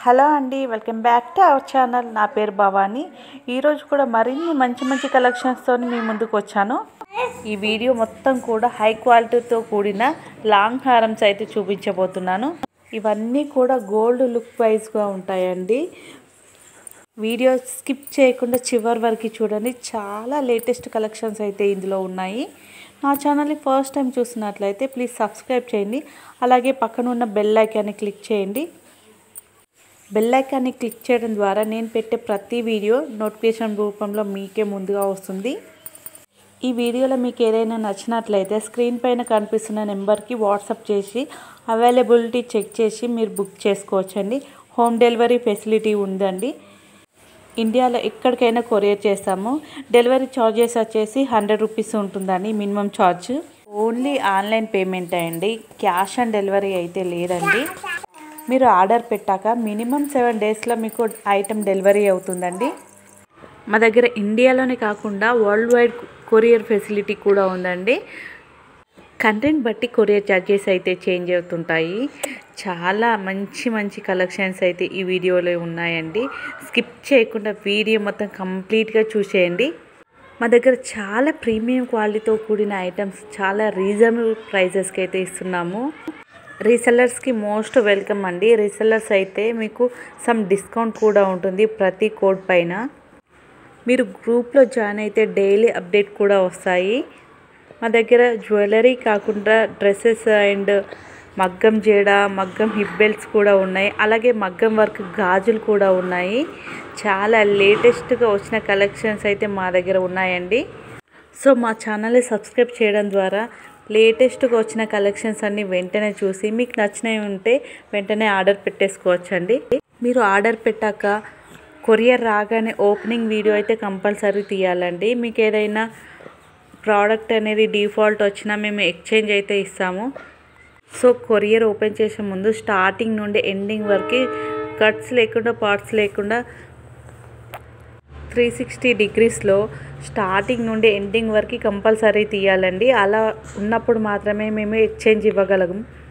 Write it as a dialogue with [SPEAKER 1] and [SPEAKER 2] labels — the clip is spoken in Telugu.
[SPEAKER 1] హలో అండి welcome back to our channel నా పేరు భవాని ఈరోజు కూడా మరిన్ని మంచి మంచి కలెక్షన్స్తో మీ ముందుకు వచ్చాను ఈ వీడియో మొత్తం కూడా హై క్వాలిటీతో కూడిన లాంగ్ హారమ్స్ అయితే చూపించబోతున్నాను ఇవన్నీ కూడా గోల్డ్ లుక్ వైజ్గా ఉంటాయండి వీడియో స్కిప్ చేయకుండా చివరి వరకు చూడండి చాలా లేటెస్ట్ కలెక్షన్స్ అయితే ఇందులో ఉన్నాయి నా ఛానల్ని ఫస్ట్ టైం చూసినట్లయితే ప్లీజ్ సబ్స్క్రైబ్ చేయండి అలాగే పక్కన ఉన్న బెల్ ఐకాన్ని క్లిక్ చేయండి బెల్ ఐకాన్ని క్లిక్ చేయడం ద్వారా నేను పెట్టే ప్రతి వీడియో నోటిఫికేషన్ రూపంలో మీకే ముందుగా వస్తుంది ఈ వీడియోలో మీకు ఏదైనా నచ్చినట్లయితే స్క్రీన్ పైన కనిపిస్తున్న నెంబర్కి వాట్సాప్ చేసి అవైలబిలిటీ చెక్ చేసి మీరు బుక్ చేసుకోవచ్చండి హోమ్ డెలివరీ ఫెసిలిటీ ఉందండి ఇండియాలో ఎక్కడికైనా కొరియర్ చేస్తాము డెలివరీ ఛార్జెస్ వచ్చేసి హండ్రెడ్ రూపీస్ ఉంటుందండి minimum charge only online payment అండి క్యాష్ ఆన్ డెలివరీ అయితే లేదండి మీరు ఆర్డర్ పెట్టాక మినిమం సెవెన్ డేస్లో మీకు ఐటెం డెలివరీ అవుతుందండి మా దగ్గర ఇండియాలోనే కాకుండా వరల్డ్ వైడ్ కొరియర్ ఫెసిలిటీ కూడా ఉందండి కంటెంట్ బట్టి కొరియర్ ఛార్జెస్ అయితే చేంజ్ అవుతుంటాయి చాలా మంచి మంచి కలెక్షన్స్ అయితే ఈ వీడియోలో ఉన్నాయండి స్కిప్ చేయకుండా వీడియో మొత్తం కంప్లీట్గా చూసేయండి మా దగ్గర చాలా ప్రీమియం క్వాలిటీతో కూడిన ఐటమ్స్ చాలా రీజనబుల్ ప్రైజెస్కి అయితే ఇస్తున్నాము రీసెల్లర్స్కి మోస్ట్ వెల్కమ్ అండి రీసెల్లర్స్ అయితే మీకు సమ్ డిస్కౌంట్ కూడా ఉంటుంది ప్రతి కోడ్ పైన మీరు గ్రూప్లో జాయిన్ అయితే డైలీ అప్డేట్ కూడా వస్తాయి మా దగ్గర జ్యువెలరీ కాకుండా డ్రెస్సెస్ అండ్ మగ్గం జేడ మగ్గం హిప్ బెల్ట్స్ కూడా ఉన్నాయి అలాగే మగ్గం వర్క్ గాజులు కూడా ఉన్నాయి చాలా లేటెస్ట్గా వచ్చిన కలెక్షన్స్ అయితే మా దగ్గర ఉన్నాయండి సో మా ఛానల్ని సబ్స్క్రైబ్ చేయడం ద్వారా లేటెస్ట్గా వచ్చిన కలెక్షన్స్ అన్నీ వెంటనే చూసి మీకు నచ్చినవి ఉంటే వెంటనే ఆర్డర్ పెట్టేసుకోవచ్చండి మీరు ఆర్డర్ పెట్టాక కొరియర్ రాగానే ఓపెనింగ్ వీడియో అయితే కంపల్సరీ తీయాలండి మీకు ఏదైనా ప్రోడక్ట్ అనేది డిఫాల్ట్ వచ్చినా మేము ఎక్స్చేంజ్ అయితే ఇస్తాము సో కొరియర్ ఓపెన్ చేసే ముందు స్టార్టింగ్ నుండి ఎండింగ్ వరకు కట్స్ లేకుండా పార్ట్స్ లేకుండా త్రీ సిక్స్టీ డిగ్రీస్లో స్టార్టింగ్ నుండి ఎండింగ్ వరకు కంపల్సరీ తీయాలండి అలా ఉన్నప్పుడు మాత్రమే మేము ఎక్స్చేంజ్ ఇవ్వగలము